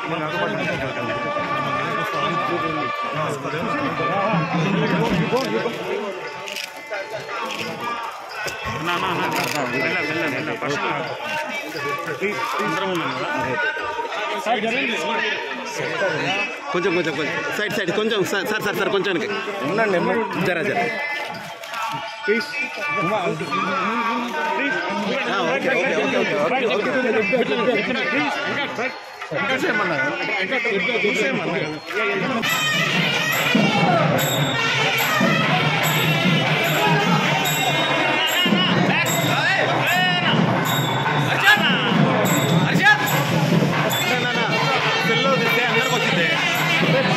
అన్నా, అన్నా, అన్నా, వెళ్ళ, వెళ్ళ, వెళ్ళ, ఫస్ట్ అందరం ఉన్నాం కదా కొంచెం కొంచెం కొంచెం సైడ్ సైడ్ కొంచెం సార్ సార్ సార్ సార్ కొంచెం వెనక్కి. జరా జరా ఆ, ఓకే ఓకే ఓకే ఓకే పిల్లలు తింటే అందరికి వచ్చింది